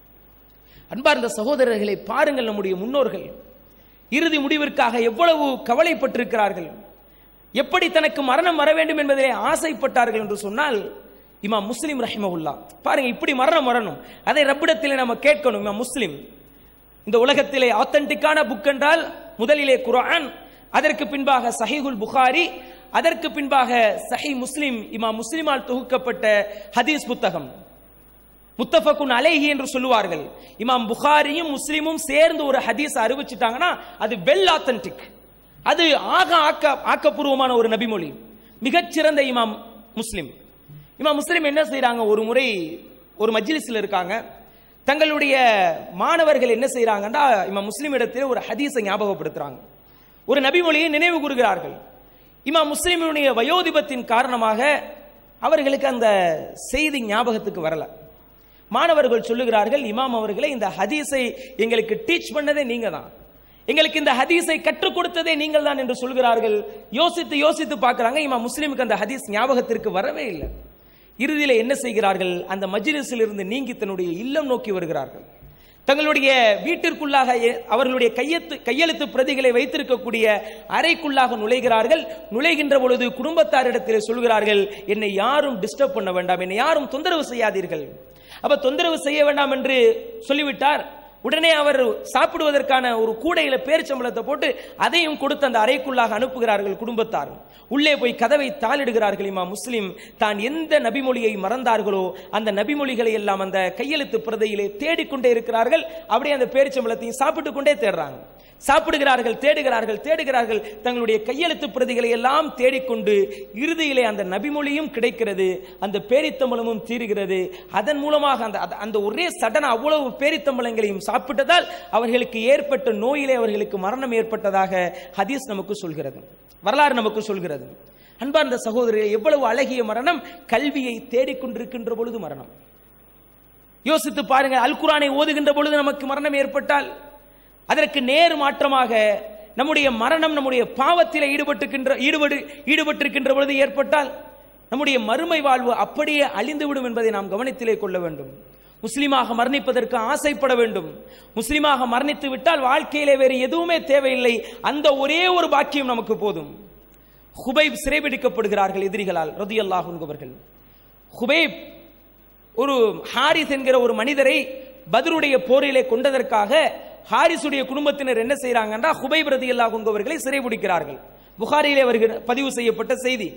அன்பார்ந்த சகோதரர்களை பாருங்கள் நம்முடைய முன்னோர்கள் இறுதி முடிவிற்காக எவ்வளவு கவலைப்பட்டிருக்கிறார்கள் எப்படி தனக்கு மரணம் வர வேண்டும் என்பதிலே ஆசைப்பட்டார்கள் என்று சொன்னால் இமாம் முஸ்லிம் ரஹிமஹுல்லா பாருங்க இப்படி மரணம் வரணும் அதை ரப்பிடத்திலே நம்ம கேட்கணும் இமாம் முஸ்லிம் இந்த உலகத்திலே ஆத்தன்டிக்கான புக் என்றால் முதலிலே குர்ஆன் அதற்கு பின்பாக சஹீஹுல் புகாரி அதற்கு பின்பாக சஹி முஸ்லிம் இமாம் முஸ்லிமால் தொகுக்கப்பட்ட ஹதீஸ் புத்தகம் முத்தஃபகுன் அலைஹி என்று சொல்லுவார்கள் இமாம் புகாரியும் முஸ்லிமும் சேர்ந்து ஒரு ஹதீஸ் அறிவிச்சிட்டாங்கன்னா அது வெல் ஆத்தன்டிக் அது ஆக ஆக்க ஆக்கப்பூர்வமான ஒரு நபிமொழி மிகச்சிறந்த இமாம் முஸ்லிம் இமாம் முஸ்லிம் என்ன செய்றாங்க ஒரு முறை ஒரு மஜ்லிஸில் இருக்காங்க தங்களுடைய மாணவர்கள் என்ன செய்றாங்கன்னா இமாம் முஸ்லிம் இடத்தில் ஒரு ஹதீஸை ஞாபகப்படுத்துறாங்க ஒரு நபிமொழியை நினைவு கூறுகிறார்கள் இமாம் முஸ்லிமுடைய வயோதிபத்தின் காரணமாக அவர்களுக்கு அந்த செய்தி ஞாபகத்துக்கு வரல மாணவர்கள் சொல்லுகிறார்கள் இமாம் அவர்களே இந்த ஹதீஸை எங்களுக்கு டீச் பண்ணதே நீங்க தான் எங்களுக்கு இந்த ஹதீஸை கற்றுக் கொடுத்ததே நீங்கள் தான் என்று சொல்கிறார்கள் யோசித்து யோசித்து பார்க்கறாங்க இமாம் முஸ்லிமுக்கு அந்த ஹதீஸ் ஞாபகத்திற்கு வரவே இல்லை இறுதியில என்ன செய்கிறார்கள் அந்த மஜ்லிஸில் இருந்து நீங்கி தன்னுடைய இல்லம் நோக்கி வருகிறார்கள் தங்களுடைய வீட்டிற்குள்ளாக எ- அவர்களுடைய கையெழுத்து கையெழுத்து பிரதிகளை வைத்திருக்கக்கூடிய அறைக்குள்ளாக நுழைகிறார்கள் நுழைகின்ற பொழுது குடும்பத்தாரிடத்தில் சொல்கிறார்கள் என்னை யாரும் டிஸ்டர்ப் பண்ண வேண்டாம் என்னை யாரும் தொந்தரவு செய்யாதீர்கள் அப்ப தொந்தரவு செய்ய வேண்டாம் என்று சொல்லிவிட்டார் உடனே அவர் சாப்பிடுவதற்கான ஒரு கூடையில பேரிச்சம்பளத்தை போட்டு அதையும் கொடுத்து அந்த அறைக்குள்ளாக அனுப்புகிறார்கள் குடும்பத்தார் உள்ளே போய் கதவை தாளிடுகிறார்கள் இமாம் முஸ்லிம் தான் எந்த நபிமொழியை மறந்தார்களோ அந்த நபிமொழிகளை எல்லாம் அந்த கையெழுத்து பிரதையிலே தேடிக்கொண்டே இருக்கிறார்கள் அப்படியே அந்த பேரிச்சம்பளத்தையும் சாப்பிட்டு கொண்டே தேடுறாங்க சாப்பிடுகிறார்கள் தேடுகிறார்கள் தேடுகிறார்கள் தங்களுடைய கையெழுத்து பிரதிகளை எல்லாம் தேடிக்கொண்டு இறுதியிலே அந்த நபிமொழியும் கிடைக்கிறது அந்த பேரித்தம்பளமும் தீருகிறது அதன் மூலமாக அந்த அந்த- அந்த ஒரே சடன அவ்வளவு பேரித்தம்பளங்களையும் சாப்பிட்டதால் அவர்களுக்கு ஏற்பட்ட நோயிலே அவர்களுக்கு மரணம் ஏற்பட்டதாக ஹதீஸ் நமக்கு சொல்கிறது வரலாறு நமக்கு சொல்கிறது அன்பார்ந்த சகோதரர் எவ்வளவு அழகிய மரணம் கல்வியை தேடிக்கொண்டிருக்கின்ற பொழுது மரணம் யோசித்து பாருங்க அல் குரானை ஓதுகின்ற பொழுது நமக்கு மரணம் ஏற்பட்டால் அதற்கு நேர் மாற்றமாக நம்முடைய மரணம் நம்முடைய பாவத்தில் ஈடுபட்டுக்கின்ற ஈடுபடு ஈடுபட்டிருக்கின்ற பொழுது ஏற்பட்டால் நம்முடைய மறுமை வாழ்வு அப்படியே அழிந்துவிடும் என்பதை நாம் கவனத்திலே கொள்ள வேண்டும் முஸ்லிமாக மரணிப்பதற்கு ஆசைப்பட வேண்டும் முஸ்லிமாக மரணித்து விட்டால் வாழ்க்கையிலே வேறு எதுவுமே தேவையில்லை அந்த ஒரே ஒரு பாக்கியம் நமக்கு போதும் ஹுபைப் சிறைபிடிக்கப்படுகிறார்கள் எதிரிகளால் ரதியல்லாஹு என்பவர்கள் ஹுபைப் ஒரு ஹாரிஸ் என்கிற ஒரு மனிதரை பத்ருடைய போரிலே கொண்டதற்காக ஹாரிஸுடைய குடும்பத்தினர் என்ன செய்றாங்கன்னா ஹுபைப் ரதியல்லாஹு என்பவர்களை சிறைபிடிக்கிறார்கள் புகாரிலே வருகிற பதிவு செய்யப்பட்ட செய்தி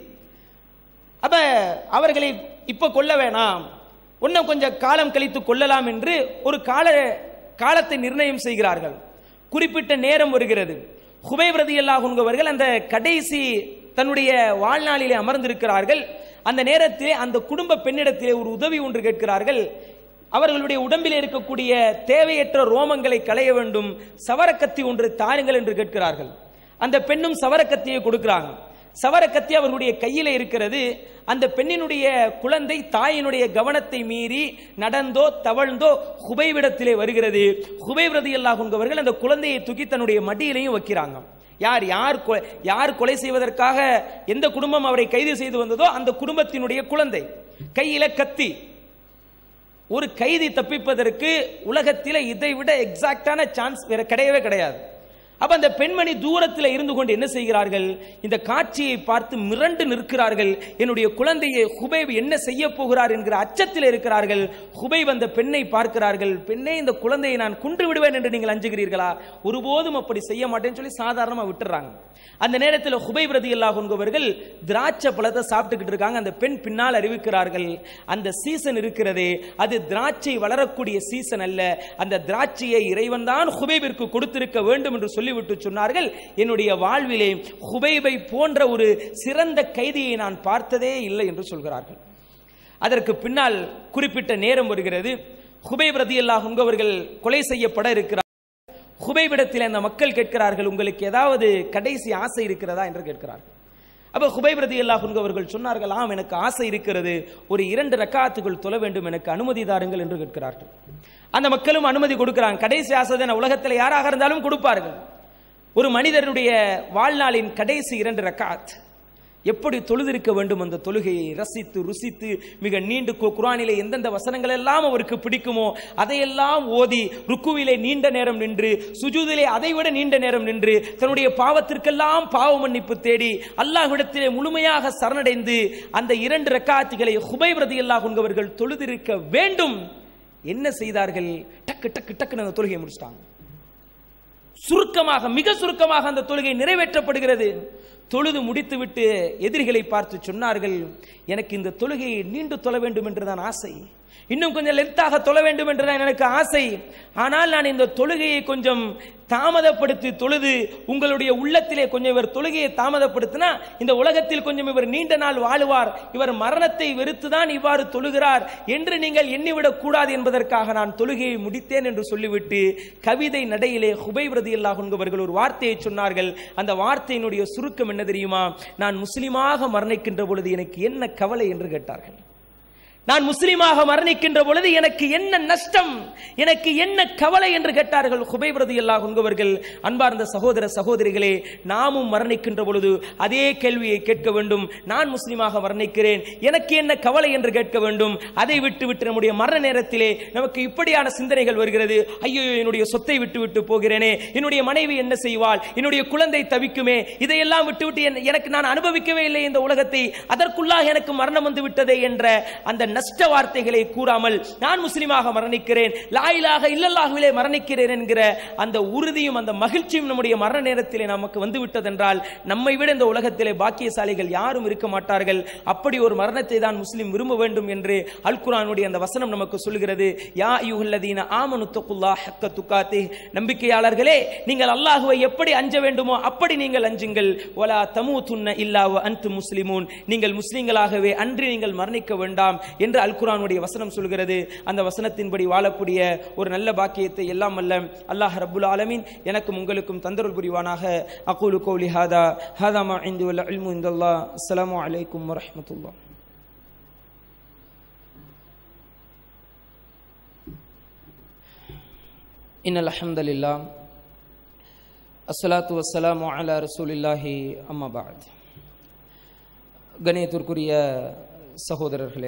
அப்ப அவர்களை இப்ப கொல்ல வேணாம் இன்னும் கொஞ்சம் காலம் கழித்து கொள்ளலாம் என்று ஒரு கால காலத்தை நிர்ணயம் செய்கிறார்கள் குறிப்பிட்ட நேரம் வருகிறது ஹுபைப் ரதியல்லாஹு என்பவர்கள் அந்த கடைசி தன்னுடைய வாழ்நாளிலே அமர்ந்திருக்கிறார்கள் அந்த நேரத்திலே அந்த குடும்ப பெண்ணிடத்திலே ஒரு உதவி ஒன்று கேட்கிறார்கள் அவர்களுடைய உடம்பில் இருக்கக்கூடிய தேவையற்ற ரோமங்களை களைய வேண்டும் சவரக்கத்தி ஒன்று தாருங்கள் என்று கேட்கிறார்கள் அந்த பெண்ணும் சவரக்கத்தியை கொடுக்கிறாங்க சவரக்கத்தி அவர்களுடைய கையில இருக்கிறது அந்த பெண்ணினுடைய குழந்தை தாயினுடைய கவனத்தை மீறி நடந்தோ தவழ்ந்தோ ஹுபைவிடத்திலே வருகிறது ஹுபைப் ரதியல்லாஹு என்பவர்கள் அந்த குழந்தையை தூக்கி தன்னுடைய மடியிலையும் வைக்கிறாங்க யார் யார் கொ- யார் கொலை செய்வதற்காக எந்த குடும்பம் அவரை கைது செய்து வந்ததோ அந்த குடும்பத்தினுடைய குழந்தை கையில கத்தி ஒரு கைதி தப்பிப்பதற்கு உலகத்தில் இதை விட எக்ஸாக்டான சான்ஸ் வேற கிடையவே கிடையாது அப்ப அந்த பெண்மணி தூரத்தில் இருந்து கொண்டு என்ன செய்கிறார்கள் இந்த காட்சியை பார்த்து மிரண்டு நிற்கிறார்கள் என்னுடைய குழந்தையை ஹுபைப் என்ன செய்ய போகிறார் என்கிற அச்சத்தில் இருக்கிறார்கள் ஹுபைப் அந்த பெண்ணை பார்க்கிறார்கள் பெண்ணே இந்த குழந்தையை நான் கொன்று விடுவேன் என்று நீங்கள் அஞ்சுகிறீர்களா ஒருபோதும் அப்படி செய்ய மாட்டேன்னு சொல்லி சாதாரணமா விட்டுறாங்க அந்த நேரத்தில் ஹுபைப் ரதி அல்லாஹ் என்பவர்கள் திராட்சை பழத்தை சாப்பிட்டுக்கிட்டு இருக்காங்க அந்த பெண் பின்னால் அறிவிக்கிறார்கள் அந்த சீசன் இருக்கிறதே அது திராட்சை வளரக்கூடிய சீசன் அல்ல அந்த திராட்சையை இறைவன் தான் ஹுபைபிற்கு கொடுத்திருக்க வேண்டும் என்று சொல்லிவிட்டு சொன்னார்கள் என்னுடைய வாழ்விலே ஹுபைபை போன்ற ஒரு சிறந்த கைதியை நான் பார்த்ததே இல்லை என்று சொல்கிறார்கள் அதற்கு பின்னால் குறிப்பிட்ட நேரம் வருகிறது ஹுபைப் ரதி அல்லாஹ் என்பவர்கள் கொலை செய்யப்பட இருக்கிறார் ஹுபைபிடத்தில் அந்த மக்கள் கேட்கிறார்கள் உங்களுக்கு ஏதாவது கடைசி ஆசை இருக்கிறதா என்று கேட்கிறார்கள் அப்ப ஹுபைப் ரதி அல்லாஹ் அவர்கள் சொன்னார்கள் ஆம் எனக்கு ஆசை இருக்கிறது ஒரு இரண்டு ரக்காத்துகள் தொழ வேண்டும் எனக்கு அனுமதி தாருங்கள் என்று கேட்கிறார்கள் அந்த மக்களும் அனுமதி கொடுக்கிறாங்க கடைசி ஆசை தானே உலகத்தில் யாராக இருந்தாலும் கொடுப்பார்கள் ஒரு மனிதனுடைய வாழ்நாளின் கடைசி இரண்டு ரக்காத் எப்படி தொழுதிருக்க வேண்டும் அந்த தொழுகையை ரசித்து ருசித்து மிக நீண்டு கு- குர்ஆனிலே எந்தெந்த வசனங்கள் எல்லாம் அவருக்கு பிடிக்குமோ அதையெல்லாம் ஓதி ருக்குவிலே நீண்ட நேரம் நின்று சுஜூதிலே அதைவிட நீண்ட நேரம் நின்று தன்னுடைய பாவத்திற்கெல்லாம் பாவ மன்னிப்பு தேடி அல்லாஹ்விடத்திலே முழுமையாக சரணடைந்து அந்த இரண்டு ரக்காத்துகளை ஹுபைப் ரதியல்லாஹு என்பவர்கள் தொழுதிருக்க வேண்டும் என்ன செய்தார்கள் டக்கு டக்கு டக்குன்னு அந்த தொழுகையை முடிச்சிட்டாங்க சுருக்கமாக மிக சுருக்கமாக அந்த தொழுகை நிறைவேற்றப்படுகிறது தொழுது முடித்துவிட்டு எதிரிகளை பார்த்து சொன்னார்கள் எனக்கு இந்த தொழுகையை நீண்டு தொழ வேண்டும் என்றுதான் ஆசை இன்னும் கொஞ்சம் லென்த்தாக தொழ வேண்டும் என்றுதான் எனக்கு ஆசை ஆனால் நான் இந்த தொழுகையை கொஞ்சம் தாமதப்படுத்தி தொழுது உங்களுடைய உள்ளத்திலே கொஞ்சம் இவர் தொழுகையை தாமதப்படுத்தினா இந்த உலகத்தில் கொஞ்சம் இவர் நீண்ட நாள் வாழுவார் இவர் மரணத்தை வெறுத்துதான் இவ்வாறு தொழுகிறார் என்று நீங்கள் எண்ணிவிடக் கூடாது என்பதற்காக நான் தொழுகையை முடித்தேன் என்று சொல்லிவிட்டு கவிதை நடையிலே ஹுபைப் ரதியல்லாஹு என்பவர்கள் ஒரு வார்த்தையை சொன்னார்கள் அந்த வார்த்தையினுடைய சுருக்கம் என்ன தெரியுமா நான் முஸ்லிமாக மரணிக்கின்ற பொழுது எனக்கு என்ன கவலை என்று கேட்டார்கள் நான் முஸ்லிமாக மரணிக்கின்ற பொழுது எனக்கு என்ன நஷ்டம் எனக்கு என்ன கவலை என்று கேட்டார்கள் ஹுபைப் ரதியல்லாஹு என்பவர்கள் அன்பார்ந்த சகோதர சகோதரிகளே நாமும் மரணிக்கின்ற பொழுது அதே கேள்வியை கேட்க வேண்டும் நான் முஸ்லிமாக மரணிக்கிறேன் எனக்கு என்ன கவலை என்று கேட்க வேண்டும் அதை விட்டு விட்டு நம்முடைய மரண நேரத்திலே நமக்கு இப்படியான சிந்தனைகள் வருகிறது ஐயோ என்னுடைய சொத்தை விட்டு விட்டு போகிறேனே என்னுடைய மனைவி என்ன செய்வாள் என்னுடைய குழந்தை தவிக்குமே இதையெல்லாம் விட்டுவிட்டு என்- எனக்கு நான் அனுபவிக்கவே இல்லை இந்த உலகத்தை அதற்குள்ளாக எனக்கு மரணம் வந்து விட்டதே என்ற அந்த நஷ்ட வார்த்தைகளை கூறாமல் நான் முஸ்லிமாக மரணிக்கிறேன் லாயிலாக இல்லல்லாகவிலே மரணிக்கிறேன் என்கிற அந்த உறுதியும் அந்த மகிழ்ச்சியும் நம்முடைய மரண நேரத்திலே நமக்கு வந்து விட்டதென்றால் நம்மை விட இந்த உலகத்திலே பாக்கியசாலிகள் யாரும் இருக்க மாட்டார்கள் அப்படி ஒரு மரணத்தை தான் முஸ்லிம் விரும்ப வேண்டும் என்று அல் குர்ஆனுடைய அந்த வசனம் நமக்கு சொல்கிறது யா யுஹல்லதீன ஆமனு தக்குல்லா ஹக்க துக்காத்தே நம்பிக்கையாளர்களே நீங்கள் அல்லாஹுவை எப்படி அஞ்ச வேண்டுமோ அப்படி நீங்கள் அஞ்சுங்கள் வலா தமூதுன்ன இல்லாவ அன்து முஸ்லிமூன் நீங்கள் முஸ்லிம்களாகவே அன்றி நீங்கள் மரணிக்க வேண்டாம் என்று அல் குர்ஆனுடைய வசனம் சொல்கிறது அந்த வசனத்தின்படி வாழக்கூடிய ஒரு நல்ல பாக்கியத்தை எல்லாம் அல்ல அல்லாஹ் ரப்புல் ஆலமீன் எனக்கும் உங்களுக்கும் தந்தருள் புரிவானாக அகூலு கௌலி ஹாதா ஹாதா மா இந்து வல்ல இல்மு இந்தல்லாஹ் அஸ்ஸலாமு அலைக்கும் வரஹ்மத்துல்லாஹ் إن الحمد لله الصلاة والسلام على رسول الله أما بعد கணியத்திற்குரிய சகோதரர்களே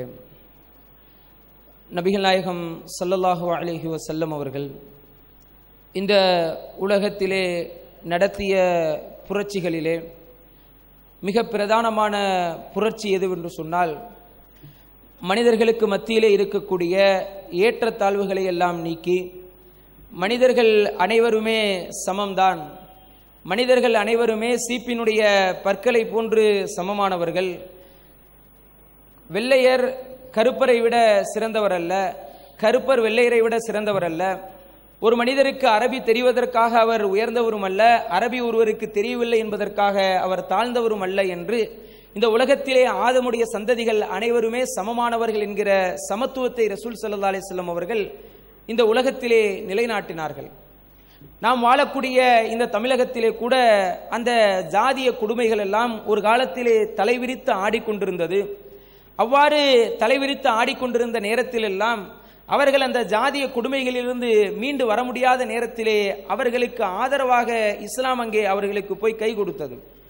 நபிகள் நாயகம் ஸல்லல்லாஹு அலைஹி வஸல்லம் அவர்கள் இந்த உலகத்திலே நடத்திய புரட்சிகளிலே மிக பிரதானமான புரட்சி எதுவென்று சொன்னால் மனிதர்களுக்கு மத்தியிலே இருக்கக்கூடிய ஏற்றத்தாழ்வுகளை எல்லாம் நீக்கி மனிதர்கள் அனைவருமே சமம்தான் மனிதர்கள் அனைவருமே சீப்பினுடைய பற்களை போன்று சமமானவர்கள் வெள்ளையர் கருப்பரை விட சிறந்தவர் அல்ல கருப்பர் வெள்ளையரை விட சிறந்தவர் அல்ல ஒரு மனிதருக்கு அரபி தெரிவதற்காக அவர் உயர்ந்தவரும் அல்ல அரபி ஒருவருக்கு தெரியவில்லை என்பதற்காக அவர் தாழ்ந்தவரும் அல்ல என்று இந்த உலகத்திலே ஆதமுடைய சந்ததிகள் அனைவருமே சமமானவர்கள் என்கிற சமத்துவத்தை ரசூல் ஸல்லல்லாஹு அலைஹி வஸல்லம் அவர்கள் இந்த உலகத்திலே நிலைநாட்டினார்கள் நாம் வாழக்கூடிய இந்த தமிழகத்திலே கூட அந்த ஜாதிய கொடுமைகள் எல்லாம் ஒரு காலத்திலே தலைவிரித்து ஆடிக்கொண்டிருந்தது அவ்வாறு தலைவிரித்து ஆடிக்கொண்டிருந்த நேரத்திலெல்லாம் அவர்கள் அந்த ஜாதிய கொடுமைகளிலிருந்து மீண்டு வர முடியாத நேரத்திலே அவர்களுக்கு ஆதரவாக இஸ்லாம் அங்கே அவர்களுக்கு போய் கை கொடுத்தது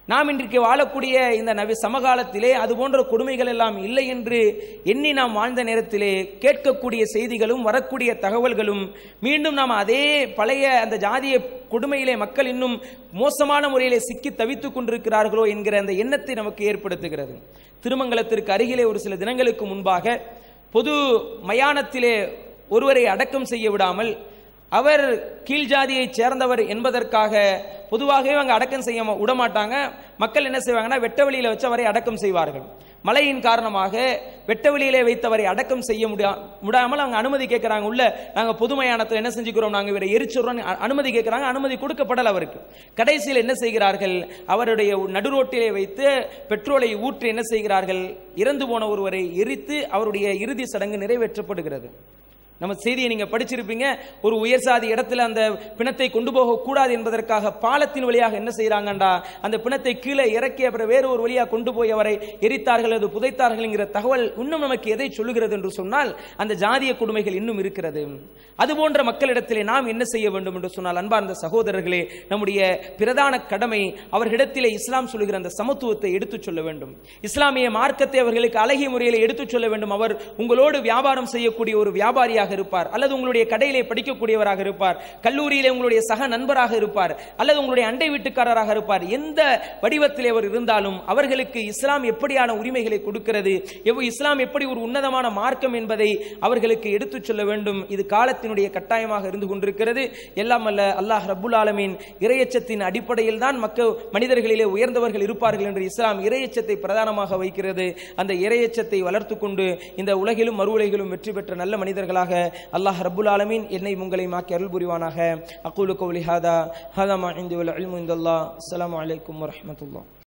நாம் இன்றைக்கு வாழக்கூடிய இந்த நவி சமகாலத்திலே அது போன்ற கொடுமைகள் எல்லாம் இல்லை என்று எண்ணி நாம் வாழ்ந்த நேரத்திலே கேட்கக்கூடிய செய்திகளும் வரக்கூடிய தகவல்களும் மீண்டும் நாம் அதே பழைய அந்த ஜாதிய கொடுமையிலே மக்கள் இன்னும் மோசமான முறையிலே சிக்கி தவித்துக் கொண்டிருக்கிறார்களோ என்கிற அந்த எண்ணத்தை நமக்கு ஏற்படுத்துகிறது திருமங்கலத்திற்கு அருகிலே ஒரு சில தினங்களுக்கு முன்பாக பொது மயானத்திலே ஒருவரை அடக்கம் செய்ய விடாமல் அவர் கீழ் ஜாதியைச் சேர்ந்தவர் என்பதற்காக பொதுவாகவே அவங்க அடக்கம் செய்ய ம- விடமாட்டாங்க மக்கள் என்ன செய்வாங்கன்னா வெட்ட வெளியில வச்சு அவரை அடக்கம் செய்வார்கள் மழையின் காரணமாக வெட்ட வெளியிலே வைத்தவரை அடக்கம் செய்ய முடியா முடியாமல் அவங்க அனுமதி கேட்கறாங்க உள்ள நாங்க பொது மயானத்தில் என்ன செஞ்சுக்கிறோம் நாங்க இவரை எரிச்சுறோம் அனுமதி கேட்கறாங்க அனுமதி கொடுக்கப்படல அவருக்கு கடைசியில் என்ன செய்கிறார்கள் அவருடைய நடுரோட்டிலே வைத்து பெட்ரோலை ஊற்றி என்ன செய்கிறார்கள் இறந்து போன ஒருவரை எரித்து அவருடைய இறுதி சடங்கு நிறைவேற்றப்படுகிறது நம்ம செய்தியை நீங்க படிச்சிருப்பீங்க ஒரு உயர் சாதி இடத்துல அந்த பிணத்தை கொண்டு போக கூடாது என்பதற்காக பாலத்தின் வழியாக என்ன செய்யறாங்கண்டா அந்த பிணத்தை கீழே இறக்கி அப்புறம் வேறு ஒரு வழியாக கொண்டு போய் அவரை எரித்தார்கள் அது புதைத்தார்கள் என்கிற தகவல் இன்னும் நமக்கு எதை சொல்லுகிறது என்று சொன்னால் அந்த ஜாதிய கொடுமைகள் இன்னும் இருக்கிறது அது போன்ற மக்களிடத்திலே நாம் என்ன செய்ய வேண்டும் என்று சொன்னால் அன்பார்ந்த சகோதரர்களே நம்முடைய பிரதான கடமை அவர்களிடத்திலே இஸ்லாம் சொல்லுகிற அந்த சமத்துவத்தை எடுத்துச் சொல்ல வேண்டும் இஸ்லாமிய மார்க்கத்தை அவர்களுக்கு அழகிய முறையில் எடுத்துச் சொல்ல வேண்டும் அவர் உங்களோடு வியாபாரம் செய்யக்கூடிய ஒரு வியாபாரியாக இருப்பார் அல்லது உங்களுடைய கடையிலே படிக்கக்கூடியவராக இருப்பார் கல்லூரியிலே உங்களுடைய சக நண்பராக இருப்பார் அல்லது உங்களுடைய அண்டை வீட்டுக்காரராக இருப்பார் எந்த வடிவத்திலே அவர் இருந்தாலும் அவர்களுக்கு இஸ்லாம் எப்படியான உரிமைகளை கொடுக்கிறது எவ்வ இஸ்லாம் எப்படி ஒரு உன்னதமான மார்க்கம் என்பதை அவர்களுக்கு எடுத்துச் சொல்ல வேண்டும் இது காலத்தினுடைய கட்டாயமாக இருந்து கொண்டிருக்கிறது எல்லாம் அல்ல அல்லாஹ் ரப்புல் ஆலமீன் இரையச்சத்தின் அடிப்படையில் தான் மக்கள் மனிதர்களிலே உயர்ந்தவர்கள் இருப்பார்கள் என்று இஸ்லாம் இரையச்சத்தை பிரதானமாக வைக்கிறது அந்த இரையச்சத்தை வளர்த்து கொண்டு இந்த உலகிலும் மறு உலகிலும் வெற்றி பெற்ற நல்ல மனிதர்களாக அல்லாஹ் ரப்புல் ஆலமீன் என்னை உங்களை மாக்கி அருள் புரிவானாக அக்கூலு கௌலி ஹாதா ஹாதா மா இந்து வல் இல்மு இந்தல்லாஹ் அஸ்ஸலாமு அலைக்கும் வரஹ்மத்துல்லாஹ்